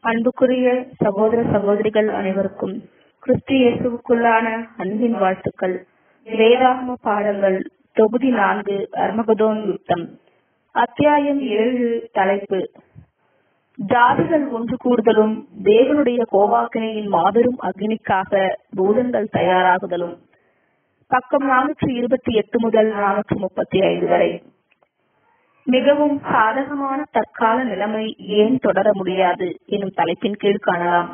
அன்புக்குரிய சகோதர சகோதரிகள் அனைவருக்கும் கிறிஸ்து இயேசுவுக்குள்ளான அன்பின் வாழ்த்துக்கள் வேதாகம பாடங்கள் தொகுதி நான்கு அர்மகதோன் யுத்தம் அத்தியாயம் ஏழு தலைப்பு ஜாதிகள் ஒன்று கூடுதலும் தேவனுடைய கோவாக்கினையின் மாபெரும் அக்னிக்காக பூதங்கள் தயாராகுதலும் பக்கம் நானூற்றி இருபத்தி எட்டு முதல் நானூற்றி முப்பத்தி ஐந்து வரை மிகவும் சாதகமான தற்கால நிலைமை ஏன் தொடர முடியாது எனும் தலைப்பின் கீழ் காணலாம்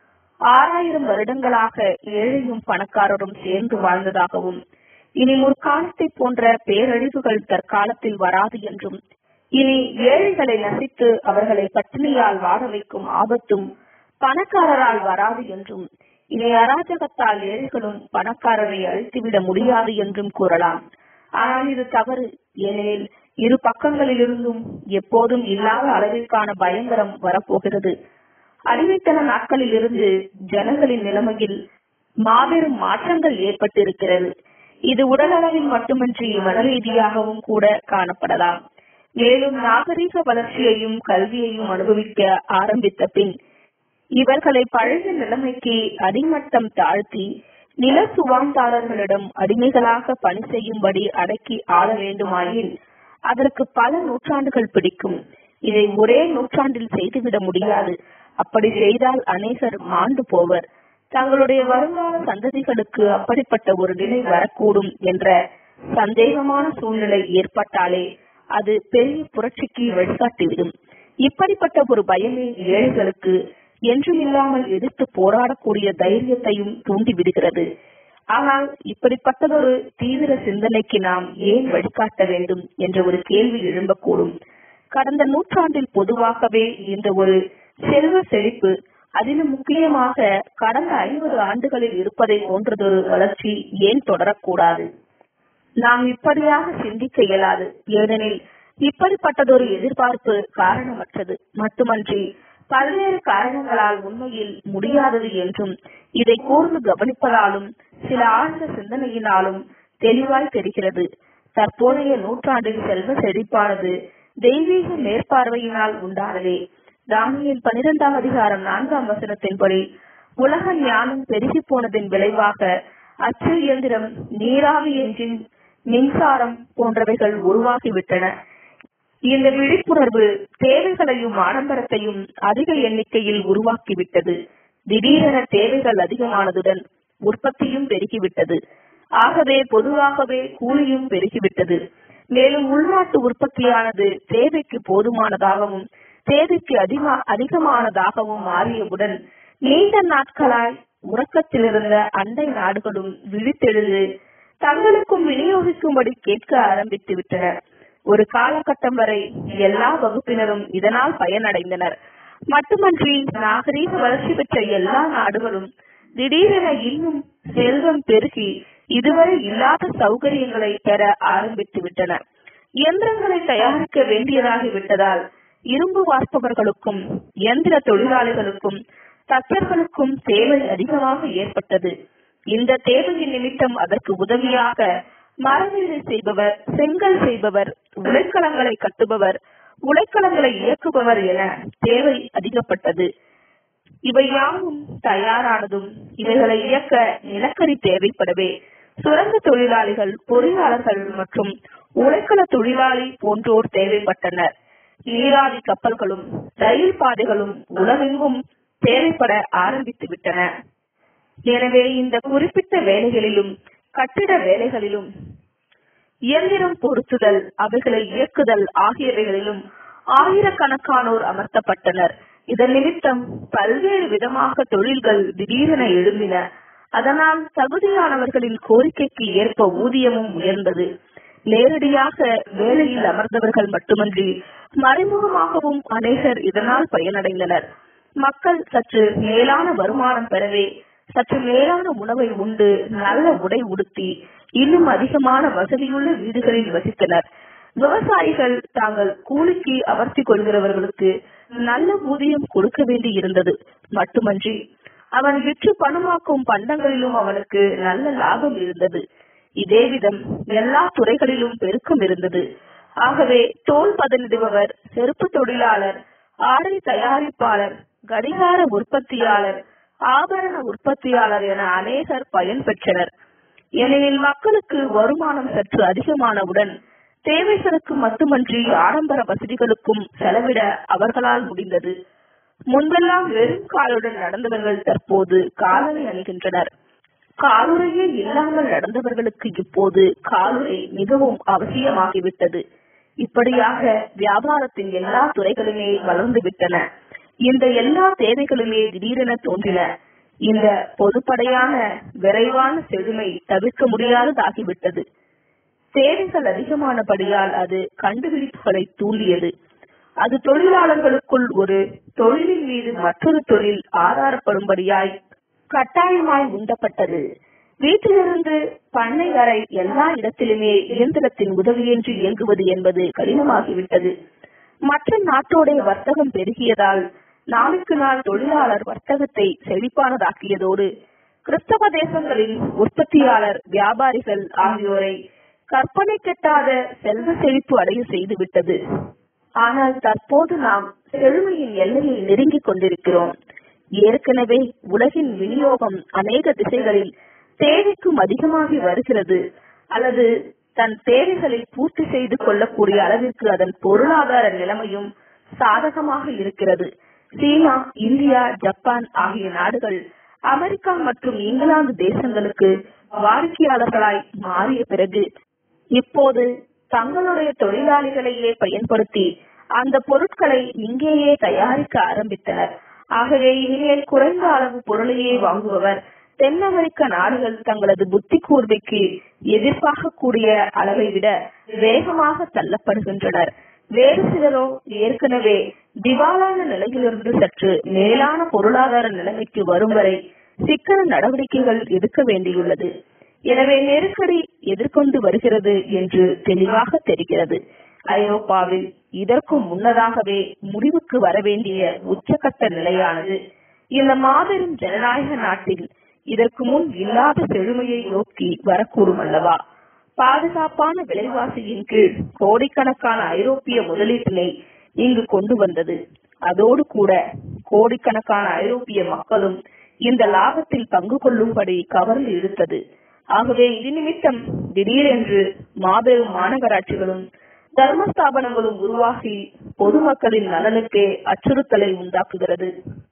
ஆறாயிரம் வருடங்களாக ஏழையும் பணக்காரரும் சேர்ந்து வாழ்ந்ததாகவும் இனி முற்காலத்தை போன்ற பேரழிவுகள் தற்காலத்தில் வராது என்றும் இனி ஏழைகளை நசித்து அவர்களை பட்டினியால் வாழ வைக்கும் ஆபத்தும் பணக்காரரால் வராது என்றும் இனி அராஜகத்தால் ஏழைகளும் பணக்காரரை அழித்துவிட முடியாது என்றும் கூறலாம் ஆனால் இது தவறு ஏனெனில் இரு பக்கங்களிலிருந்தும் எப்போதும் இல்லாத அளவிற்கான பயங்கரம் வரப்போகிறது அடிமைத்தன நாட்களில் இருந்து ஜனங்களின் நிலைமையில் மாபெரும் மாற்றங்கள் ஏற்பட்டிருக்கிறது இது உடல் அளவில் மட்டுமின்றி மனரீதியாகவும் கூட காணப்படலாம் மேலும் நாகரீக வளர்ச்சியையும் கல்வியையும் அனுபவிக்க ஆரம்பித்த பின் இவர்களை பழைய நிலைமைக்கு அடிமட்டம் தாழ்த்தி நில சுவாந்தாளர்களிடம் அடிமைகளாக பணி செய்யும்படி அடக்கி ஆள வேண்டுமாயின் அதற்கு பல நூற்றாண்டுகள் பிடிக்கும் இதை ஒரே நூற்றாண்டில் செய்துவிட முடியாது அப்படி செய்தால் அநேகர் மாண்டு போவர் தங்களுடைய வருங்கால சந்ததிகளுக்கு அப்படிப்பட்ட ஒரு நிலை வரக்கூடும் என்ற சந்தேகமான சூழ்நிலை ஏற்பட்டாலே அது பெரிய புரட்சிக்கு வழிகாட்டிவிடும் இப்படிப்பட்ட ஒரு பயமே ஏழைகளுக்கு என்றுமில்லாமல் எதிர்த்து போராடக்கூடிய தைரியத்தையும் தூண்டிவிடுகிறது ஆனால் இப்படிப்பட்டதொரு தீவிர சிந்தனைக்கு நாம் ஏன் வழிகாட்ட வேண்டும் என்ற ஒரு கேள்வி எழும்பக்கூடும் கடந்த நூற்றாண்டில் பொதுவாகவே இந்த ஒரு செல்வ செழிப்பு அதிலும் முக்கியமாக கடந்த ஐம்பது ஆண்டுகளில் இருப்பதை போன்றதொரு வளர்ச்சி ஏன் தொடரக்கூடாது நாம் இப்படியாக சிந்திக்க இயலாது ஏனெனில் இப்படிப்பட்டதொரு எதிர்பார்ப்பு காரணமற்றது மட்டுமன்றி பல்வேறு காரணங்களால் உண்மையில் முடியாதது என்றும் இதை கூர்ந்து கவனிப்பதாலும் சில ஆழ்ந்த சிந்தனையினாலும் தெளிவாய் தெரிகிறது தற்போதைய நூற்றாண்டில் செல்வ செழிப்பானது தெய்வீக மேற்பார்வையினால் உண்டானதே தானியல் பனிரெண்டாம் அதிகாரம் நான்காம் வசனத்தின்படி உலக ஞானம் பெருகி போனதின் விளைவாக அச்சு இயந்திரம் நீராவி என்ஜின் மின்சாரம் போன்றவைகள் உருவாகிவிட்டன இந்த விழிப்புணர்வு தேவைகளையும் ஆடம்பரத்தையும் அதிக எண்ணிக்கையில் உருவாக்கிவிட்டது திடீரென தேவைகள் அதிகமானதுடன் உற்பத்தியும் பெருகிவிட்டது ஆகவே பொதுவாகவே கூலியும் பெருகிவிட்டது மேலும் உள்நாட்டு உற்பத்தியானது தேவைக்கு போதுமானதாகவும் தேவைக்கு அதிக அதிகமானதாகவும் மாறியவுடன் நீண்ட நாட்களாய் உறக்கத்திலிருந்த அண்டை நாடுகளும் விழித்தெழுந்து தங்களுக்கும் விநியோகிக்கும்படி கேட்க ஆரம்பித்து விட்டன ஒரு காலகட்டம் வரை எல்லா வகுப்பினரும் இதனால் பயனடைந்தனர் மட்டுமன்றி நாகரீக வளர்ச்சி பெற்ற எல்லா நாடுகளும் திடீரென இன்னும் செல்வம் பெருகி இதுவரை இல்லாத சௌகரியங்களை பெற ஆரம்பித்து விட்டன இயந்திரங்களை தயாரிக்க வேண்டியதாகி விட்டதால் இரும்பு வார்ப்பவர்களுக்கும் இயந்திர தொழிலாளிகளுக்கும் தச்சர்களுக்கும் தேவை அதிகமாக ஏற்பட்டது இந்த தேவையின் நிமித்தம் அதற்கு உதவியாக மரவேலை செய்பவர் செங்கல் செய்பவர் உலைக்களங்களை கட்டுபவர் உலைக்களங்களை இயக்குபவர் என தேவை அதிகப்பட்டது இவை யாவும் தயாரானதும் இவைகளை இயக்க நிலக்கரி தேவைப்படவே சுரங்க தொழிலாளிகள் பொறியாளர்கள் மற்றும் உழைக்கள தொழிலாளி போன்றோர் தேவைப்பட்டனர் நீராவி கப்பல்களும் ரயில் பாதைகளும் உலகெங்கும் தேவைப்பட ஆரம்பித்து விட்டன எனவே இந்த குறிப்பிட்ட வேலைகளிலும் கட்டிட வேலைகளிலும் இயந்திரம் பொருத்துதல் அவைகளை இயக்குதல் ஆகியவைகளிலும் ஆயிரக்கணக்கானோர் அமர்த்தப்பட்டனர் இதன் நிமித்தம் பல்வேறு விதமாக தொழில்கள் திடீரென எழும்பின அதனால் தகுதியானவர்களின் கோரிக்கைக்கு ஏற்ப ஊதியமும் உயர்ந்தது நேரடியாக வேலையில் அமர்ந்தவர்கள் மட்டுமன்றி மறைமுகமாகவும் அநேகர் இதனால் பயனடைந்தனர் மக்கள் சற்று மேலான வருமானம் பெறவே சற்று மேலான உணவை உண்டு நல்ல உடை உடுத்தி இன்னும் அதிகமான வசதியுள்ள வீடுகளில் வசித்தனர் விவசாயிகள் தாங்கள் கூலிக்கு அமர்த்திக் கொள்கிறவர்களுக்கு நல்ல ஊதியம் கொடுக்க வேண்டி இருந்தது மட்டுமன்றி அவன் விற்று பணமாக்கும் பண்டங்களிலும் அவனுக்கு நல்ல லாபம் இருந்தது இதே விதம் எல்லா துறைகளிலும் பெருக்கம் இருந்தது ஆகவே தோல் பதனிடுபவர் செருப்பு தொழிலாளர் ஆடை தயாரிப்பாளர் கடிகார உற்பத்தியாளர் ஆபரண உற்பத்தியாளர் என அநேகர் பயன் பெற்றனர் ஏனெனில் மக்களுக்கு வருமானம் சற்று அதிகமானவுடன் தேவைகளுக்கு மட்டுமன்றி ஆடம்பர வசதிகளுக்கும் செலவிட அவர்களால் முடிந்தது முன்பெல்லாம் வெறும் காலுடன் நடந்தவர்கள் தற்போது காலணி அணிகின்றனர் காலுறையே இல்லாமல் நடந்தவர்களுக்கு இப்போது காலுறை மிகவும் அவசியமாகிவிட்டது இப்படியாக வியாபாரத்தின் எல்லா துறைகளுமே வளர்ந்து விட்டன இந்த எல்லா தேவைகளுமே திடீரென தோன்றின இந்த பொதுப்படையான விரைவான செழுமை தவிர்க்க முடியாததாகிவிட்டது தேவைகள் அதிகமானபடியால் அது கண்டுபிடிப்புகளை தூண்டியது அது தொழிலாளர்களுக்குள் ஒரு தொழிலின் மீது மற்றொரு தொழில் ஆதாரப்படும்படியாய் கட்டாயமாய் உண்டப்பட்டது வீட்டிலிருந்து பண்ணை வரை எல்லா இடத்திலுமே இயந்திரத்தின் உதவியின்றி இயங்குவது என்பது கடினமாகிவிட்டது மற்ற நாட்டோடைய வர்த்தகம் பெருகியதால் நாளுக்கு நாள் தொழிலாளர் வர்த்தகத்தை செழிப்பானதாக்கியதோடு கிறிஸ்தவ தேசங்களின் உற்பத்தியாளர் வியாபாரிகள் ஆகியோரை கற்பனை கெட்டாத செல்வ செழிப்பு அடைய செய்துவிட்டது ஆனால் தற்போது நாம் செழுமையின் எல்லையை நெருங்கிக் கொண்டிருக்கிறோம் ஏற்கனவே உலகின் விநியோகம் அநேக திசைகளில் தேவைக்கும் அதிகமாகி வருகிறது அல்லது தன் தேவைகளை பூர்த்தி செய்து கொள்ளக்கூடிய அளவிற்கு அதன் பொருளாதார நிலைமையும் சாதகமாக இருக்கிறது சீனா இந்தியா ஜப்பான் ஆகிய நாடுகள் அமெரிக்கா மற்றும் இங்கிலாந்து தேசங்களுக்கு வாடிக்கையாளர்களாய் மாறிய பிறகு இப்போது தங்களுடைய தொழிலாளிகளையே பயன்படுத்தி அந்த பொருட்களை இங்கேயே தயாரிக்க ஆரம்பித்தனர் ஆகவே இனிமேல் குறைந்த அளவு பொருளையே வாங்குபவர் தென் அமெரிக்க நாடுகள் தங்களது புத்தி கூர்மைக்கு எதிர்பார்க்கக்கூடிய அளவை விட வேகமாக தள்ளப்படுகின்றனர் வேறு சிலரோ ஏற்கனவே திவாலான நிலையிலிருந்து சற்று மேலான பொருளாதார நிலைமைக்கு வரும் வரை சிக்கன நடவடிக்கைகள் எடுக்க வேண்டியுள்ளது எனவே நெருக்கடி எதிர்கொண்டு வருகிறது என்று தெளிவாக தெரிகிறது ஐரோப்பாவில் இதற்கும் முன்னதாகவே முடிவுக்கு வர வேண்டிய உச்சகட்ட நிலையானது இந்த மாபெரும் ஜனநாயக நாட்டில் இதற்கு முன் இல்லாத செழுமையை நோக்கி வரக்கூடும் அல்லவா பாதுகாப்பான விலைவாசியின் கீழ் கோடிக்கணக்கான ஐரோப்பிய முதலீட்டினை இங்கு கொண்டு வந்தது அதோடு கூட கோடிக்கணக்கான ஐரோப்பிய மக்களும் இந்த லாபத்தில் பங்கு கொள்ளும்படி கவர்ந்து இழுத்தது ஆகவே இது நிமித்தம் திடீரென்று மாபெரும் மாநகராட்சிகளும் தர்மஸ்தாபனங்களும் உருவாகி பொதுமக்களின் நலனுக்கே அச்சுறுத்தலை உண்டாக்குகிறது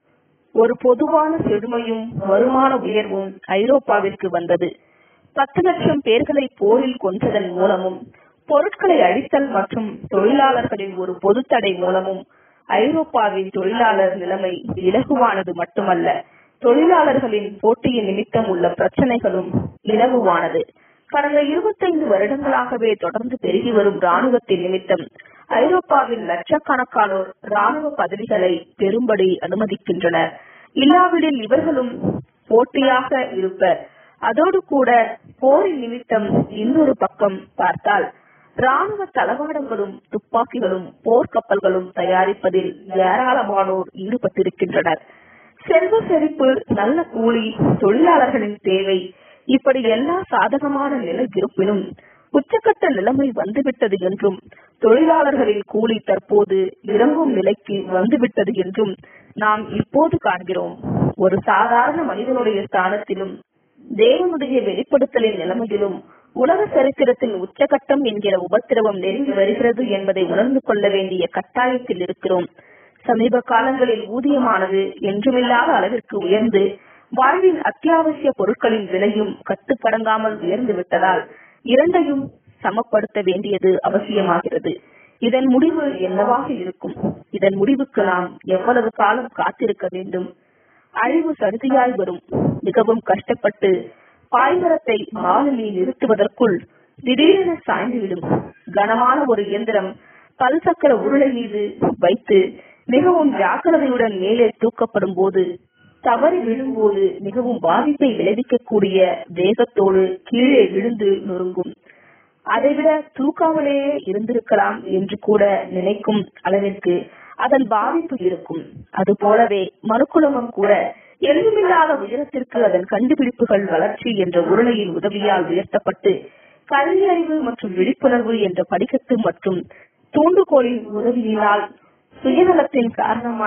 ஒரு பொதுவான செழுமையும் வருமான உயர்வும் ஐரோப்பாவிற்கு வந்தது பத்து லட்சம் பேர்களை போரில் கொன்றதன் மூலமும் பொருட்களை அழித்தல் மற்றும் தொழிலாளர்களின் ஒரு பொது தடை மூலமும் ஐரோப்பாவின் தொழிலாளர் நிலைமை இலகுவானது மட்டுமல்ல தொழிலாளர்களின் போட்டியின் நிமித்தம் உள்ள பிரச்சனைகளும் இலகுவானது கடந்த இருபத்தைந்து வருடங்களாகவே தொடர்ந்து பெருகி வரும் ராணுவத்தின் நிமித்தம் ஐரோப்பாவின் லட்சக்கணக்கானோர் ராணுவ பதவிகளை பெறும்படி அனுமதிக்கின்றனர் இல்லாவிடில் இவர்களும் போட்டியாக இருப்பர் அதோடு கூட போரின் நிமித்தம் இன்னொரு பக்கம் பார்த்தால் ராணுவ தளவாடங்களும் துப்பாக்கிகளும் போர்க்கப்பல்களும் தயாரிப்பதில் ஏராளமானோர் ஈடுபட்டிருக்கின்றனர் செல்வ செழிப்பு நல்ல கூலி தொழிலாளர்களின் தேவை இப்படி எல்லா சாதகமான நிலை இருப்பினும் உச்சக்கட்ட நிலைமை வந்துவிட்டது என்றும் தொழிலாளர்களின் கூலி தற்போது இறங்கும் நிலைக்கு வந்துவிட்டது என்றும் நாம் இப்போது காண்கிறோம் ஒரு சாதாரண மனிதனுடைய ஸ்தானத்திலும் தேவனுடைய வெளிப்படுத்தலின் நிலைமையிலும் உலக சரித்திரத்தின் உச்சகட்டம் என்கிற உபத்திரவம் நெருங்கி வருகிறது என்பதை உணர்ந்து கொள்ள வேண்டிய கட்டாயத்தில் இருக்கிறோம் சமீப காலங்களில் ஊதியமானது என்றுமில்லாத அளவிற்கு உயர்ந்து வாழ்வின் அத்தியாவசிய பொருட்களின் விலையும் கட்டுக்கடங்காமல் உயர்ந்து விட்டதால் இரண்டையும் சமப்படுத்த வேண்டியது அவசியமாகிறது இதன் முடிவு என்னவாக இருக்கும் இதன் முடிவுக்கு நாம் எவ்வளவு காலம் காத்திருக்க வேண்டும் அழிவு சருதியாய் வரும் மிகவும் கஷ்டப்பட்டு பாய்மரத்தை மாலுமில் நிறுத்துவதற்குள் திடீரென சாய்ந்துவிடும் கனமான ஒரு இயந்திரம் பல்சக்கர உருளை மீது வைத்து மிகவும் ஜாக்கிரதையுடன் மேலே தூக்கப்படும் போது தவறி விழும்போது மிகவும் பாதிப்பை விளைவிக்கக்கூடிய வேகத்தோடு கீழே விழுந்து நொறுங்கும் அதைவிட தூக்காமலேயே இருந்திருக்கலாம் என்று கூட நினைக்கும் அளவிற்கு அதன் பாதிப்பு இருக்கும் அது போலவே மறுக்குலமும் கூட எதுவுமில்லாத உயரத்திற்கு அதன் கண்டுபிடிப்புகள் வளர்ச்சி என்ற உருளையின் உதவியால் உயர்த்தப்பட்டு கல்வி அறிவு மற்றும் விழிப்புணர்வு என்ற படிக்கட்டு மற்றும் தூண்டுகோலின் உதவியினால் சுயநலத்தின் காரணமாய்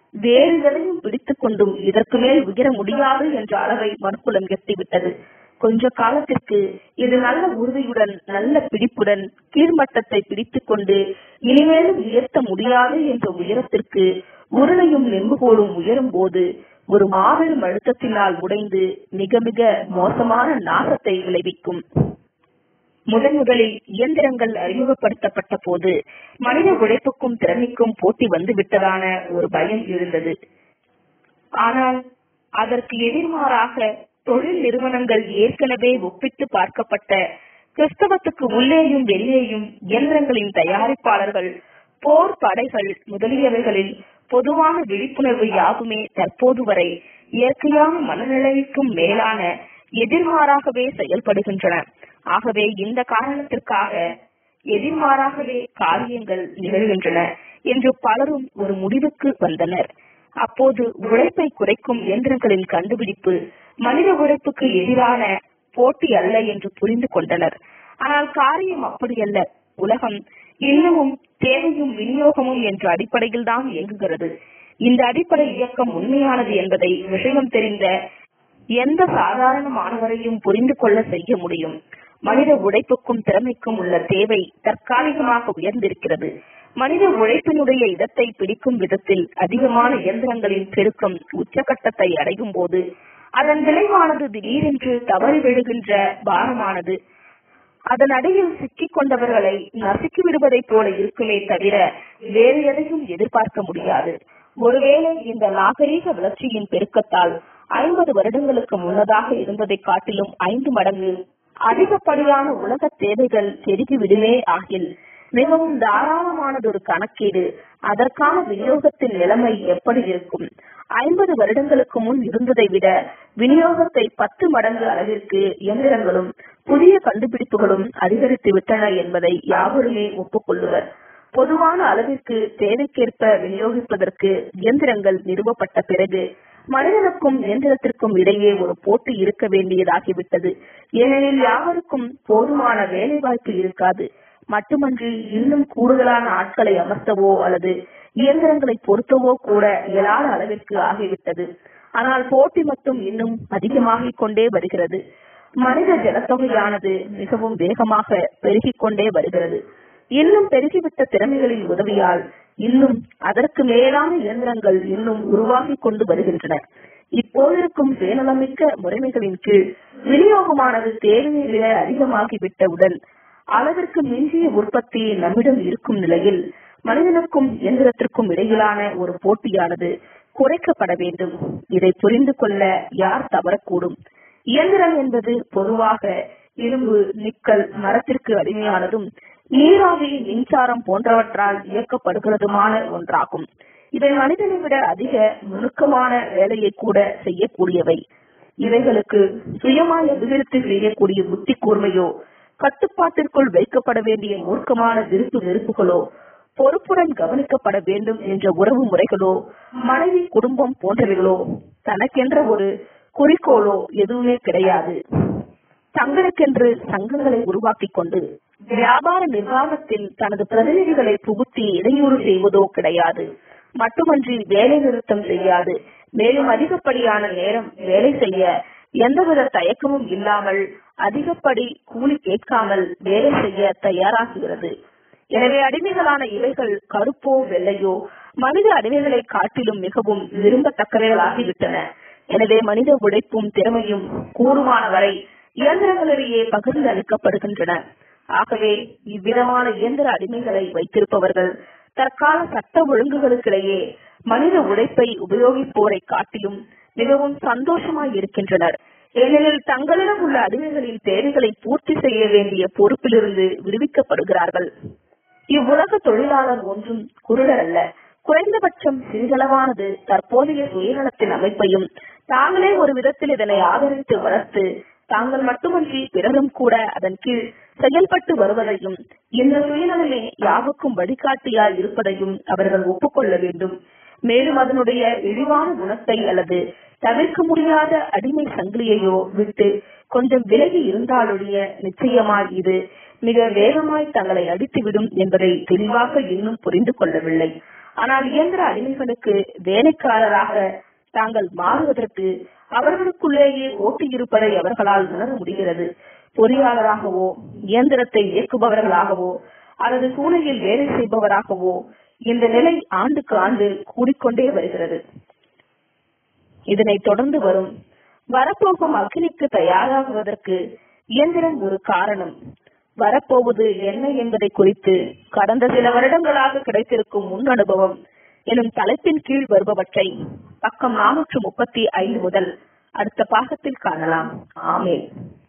வேறு எதையும் பிடித்துக் கொண்டும் இதற்கு மேல் உயர முடியாது என்ற அளவை மறுக்குலம் எட்டிவிட்டது கொஞ்ச காலத்திற்கு இது நல்ல உறுதியுடன் நல்ல பிடிப்புடன் கீழ்மட்டத்தை பிடித்துக் கொண்டு இனிமேலும் உயர்த்த முடியாது என்ற உயரத்திற்கு உருளையும் நெம்புகோலும் உயரும் போது ஒரு மாபெரும் அழுத்தத்தினால் உடைந்து மிக மிக மோசமான நாசத்தை விளைவிக்கும் முதன் முதலில் இயந்திரங்கள் அறிமுகப்படுத்தப்பட்ட போது மனித உழைப்புக்கும் திறமைக்கும் போட்டி வந்து விட்டதான ஒரு பயம் இருந்தது ஆனால் அதற்கு எதிர்மாறாக தொழில் நிறுவனங்கள் ஏற்கனவே ஒப்பிட்டு பார்க்கப்பட்ட கிறிஸ்தவத்துக்கு உள்ளேயும் வெளியேயும் இயந்திரங்களின் தயாரிப்பாளர்கள் போர் படைகள் முதலியவைகளில் பொதுவான விழிப்புணர்வு யாவுமே தற்போது வரை இயற்கையான மனநிலைக்கும் மேலான எதிர்மாறாகவே செயல்படுகின்றன ஆகவே இந்த காரணத்திற்காக எதிர்மாறாகவே காரியங்கள் நிகழ்கின்றன என்று பலரும் ஒரு முடிவுக்கு வந்தனர் அப்போது உழைப்பை குறைக்கும் இயந்திரங்களின் கண்டுபிடிப்பு மனித உழைப்புக்கு எதிரான போட்டி அல்ல என்று புரிந்து கொண்டனர் ஆனால் காரியம் அப்படியல்ல உலகம் இன்னமும் தேவையும் விநியோகமும் என்ற அடிப்படையில் தான் இயங்குகிறது இந்த அடிப்படை இயக்கம் உண்மையானது என்பதை விஷயம் தெரிந்த எந்த சாதாரண மாணவரையும் புரிந்து கொள்ள செய்ய முடியும் மனித உழைப்புக்கும் திறமைக்கும் உள்ள தேவை தற்காலிகமாக உயர்ந்திருக்கிறது மனித உழைப்பினுடைய இடத்தை பிடிக்கும் விதத்தில் அதிகமான இயந்திரங்களின் பெருக்கம் உச்சகட்டத்தை அடையும் போது அதன் விளைவானது திடீரென்று தவறி விழுகின்ற பாரமானது அதன் அடியில் சிக்கிக் கொண்டவர்களை நசுக்கி விடுவதைப் போல இருக்குமே தவிர வேறு எதையும் எதிர்பார்க்க முடியாது ஒருவேளை இந்த நாகரீக வளர்ச்சியின் பெருக்கத்தால் ஐம்பது வருடங்களுக்கு முன்னதாக இருந்ததை காட்டிலும் ஐந்து மடங்கு அதிகப்படியான உலக தேவைகள் பெருகிவிடுமே ஆகில் மிகவும் தாராளமானதொரு கணக்கீடு அதற்கான விநியோகத்தின் நிலைமை எப்படி இருக்கும் ஐம்பது வருடங்களுக்கு முன் இருந்ததை விட விநியோகத்தை பத்து மடங்கு அளவிற்கு இயந்திரங்களும் புதிய கண்டுபிடிப்புகளும் அதிகரித்து விட்டன என்பதை யாவருமே ஒப்புக்கொள்ளுவர் பொதுவான அளவிற்கு தேவைக்கேற்ப விநியோகிப்பதற்கு இயந்திரங்கள் நிறுவப்பட்ட பிறகு மனிதனுக்கும் இயந்திரத்திற்கும் இடையே ஒரு போட்டி இருக்க வேண்டியதாகிவிட்டது ஏனெனில் யாவருக்கும் போதுமான வேலை வாய்ப்பு இருக்காது மட்டுமன்றி இன்னும் கூடுதலான ஆட்களை அமர்த்தவோ அல்லது இயந்திரங்களை பொருத்தவோ கூட இயலாத அளவிற்கு ஆகிவிட்டது ஆனால் போட்டி மட்டும் இன்னும் அதிகமாகிக் கொண்டே வருகிறது மனித ஜனத்தொகையானது மிகவும் வேகமாக பெருகிக் கொண்டே வருகிறது இன்னும் பெருகிவிட்ட திறமைகளின் உதவியால் இன்னும் அதற்கு மேலான இயந்திரங்கள் இன்னும் உருவாகிக் கொண்டு வருகின்றன இப்போதிருக்கும் சுயநலமிக்க முறைமைகளின் கீழ் விநியோகமானது தேவையை விட அதிகமாகிவிட்டவுடன் அளவிற்கு மிஞ்சிய உற்பத்தி நம்மிடம் இருக்கும் நிலையில் மனிதனுக்கும் இயந்திரத்திற்கும் இடையிலான ஒரு போட்டியானது குறைக்கப்பட வேண்டும் இதை புரிந்து கொள்ள யார் தவறக்கூடும் இயந்திரம் என்பது பொதுவாக இரும்பு நிக்கல் மரத்திற்கு அடிமையானதும் நீராவி மின்சாரம் போன்றவற்றால் இயக்கப்படுகிறதுமான ஒன்றாகும் இவை மனிதனை விட அதிக நுணுக்கமான வேலையை கூட செய்யக்கூடியவை இவைகளுக்கு சுயமாய் அபிவிருத்தி செய்யக்கூடிய புத்தி கூர்மையோ கட்டுப்பாட்டிற்குள் வைக்கப்பட வேண்டிய மூர்க்கமான விருப்பு வெறுப்புகளோ பொறுப்புடன் கவனிக்கப்பட வேண்டும் என்ற உறவு முறைகளோ மனைவி குடும்பம் போன்றவைகளோ தனக்கென்ற ஒரு குறிக்கோளோ எதுவுமே கிடையாது தங்களுக்கென்று சங்கங்களை உருவாக்கிக் கொண்டு வியாபார நிர்வாகத்தில் தனது பிரதிநிதிகளை புகுத்தி இடையூறு செய்வதோ கிடையாது மட்டுமன்றி வேலை நிறுத்தம் செய்யாது மேலும் அதிகப்படியான நேரம் வேலை செய்ய எந்தவித தயக்கமும் இல்லாமல் அதிகப்படி கூலி கேட்காமல் வேலை செய்ய தயாராகுகிறது எனவே அடிமைகளான இவைகள் கருப்போ வெள்ளையோ மனித அடிமைகளை காட்டிலும் மிகவும் விரும்பத்தக்கவைகளாகிவிட்டன எனவே மனித உழைப்பும் திறமையும் கூடுமான வரை இயந்திரங்களிடையே பகிர்ந்து அளிக்கப்படுகின்றன ஆகவே இவ்விதமான இயந்திர அடிமைகளை வைத்திருப்பவர்கள் தற்கால சட்ட ஒழுங்குகளுக்கிடையே மனித உழைப்பை உபயோகிப்போரை காட்டிலும் மிகவும் சந்தோஷமாய் இருக்கின்றனர் ஏனெனில் தங்களிடம் உள்ள அடிமைகளின் தேவைகளை பூர்த்தி செய்ய வேண்டிய பொறுப்பிலிருந்து விடுவிக்கப்படுகிறார்கள் இவ்வுலக தொழிலாளர் ஒன்றும் குருடர் அல்ல குறைந்தபட்சம் சிறிதளவானது தற்போதைய சுயநலத்தின் அமைப்பையும் தாங்களே ஒரு விதத்தில் இதனை ஆதரித்து வளர்த்து தாங்கள் மட்டுமன்றி பிறரும் கூட அதன் கீழ் செயல்பட்டு வருவதையும் இந்த சுயநலமே யாவுக்கும் வழிகாட்டியாய் இருப்பதையும் அவர்கள் ஒப்புக்கொள்ள வேண்டும் மேலும் அதனுடைய இழிவான குணத்தை அல்லது தவிர்க்க முடியாத அடிமை சங்கிலியையோ விட்டு கொஞ்சம் விலகி இருந்தாலொழிய நிச்சயமாய் இது மிக வேகமாய் தங்களை அடித்துவிடும் என்பதை தெளிவாக இன்னும் புரிந்து கொள்ளவில்லை ஆனால் இயந்திர அடிமைகளுக்கு வேலைக்காரராக தாங்கள் மாறுவதற்கு அவர்களுக்குள்ளேயே போட்டி இருப்பதை அவர்களால் உணர முடிகிறது பொறியாளராகவோ இயந்திரத்தை இயக்குபவர்களாகவோ அல்லது சூழலில் வேலை செய்பவராகவோ இந்த நிலை ஆண்டுக்கு ஆண்டு கூடிக்கொண்டே வருகிறது இதனை தொடர்ந்து வரும் வரப்போகும் அக்னிக்கு தயாராகுவதற்கு இயந்திரம் ஒரு காரணம் வரப்போவது என்ன என்பதை குறித்து கடந்த சில வருடங்களாக கிடைத்திருக்கும் முன் அனுபவம் எனும் தலைப்பின் கீழ் வருபவற்றை பக்கம் நானூற்று முப்பத்தி ஐந்து முதல் அடுத்த பாகத்தில் காணலாம் ஆமேன்